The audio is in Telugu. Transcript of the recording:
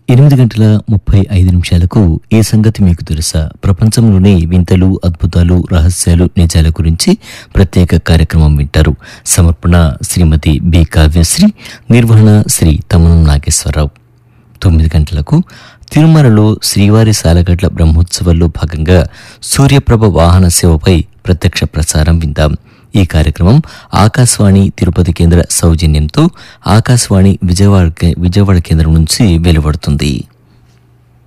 ఎనిమిది గంటల ముప్పై ఐదు నిమిషాలకు ఈ సంగతి మీకు తెలుసా ప్రపంచంలోని వింతలు అద్భుతాలు రహస్యాలు నిజాల గురించి ప్రత్యేక కార్యక్రమం వింటారు సమర్పణ శ్రీమతి బి కావ్యశ్రీ నిర్వహణ శ్రీ తమనం నాగేశ్వరరావు తొమ్మిది గంటలకు తిరుమలలో శ్రీవారి సాలగడ్ల బ్రహ్మోత్సవాల్లో భాగంగా సూర్యప్రభ వాహన సేవపై ప్రత్యక్ష ప్రసారం విందాం ఈ కార్యక్రమం ఆకాశవాణి తిరుపతి కేంద్ర సౌజన్యంతో ఆకాశవాణి విజయవాడ కే- విజయవాడ కేంద్రం నుంచి వెలువడుతుంది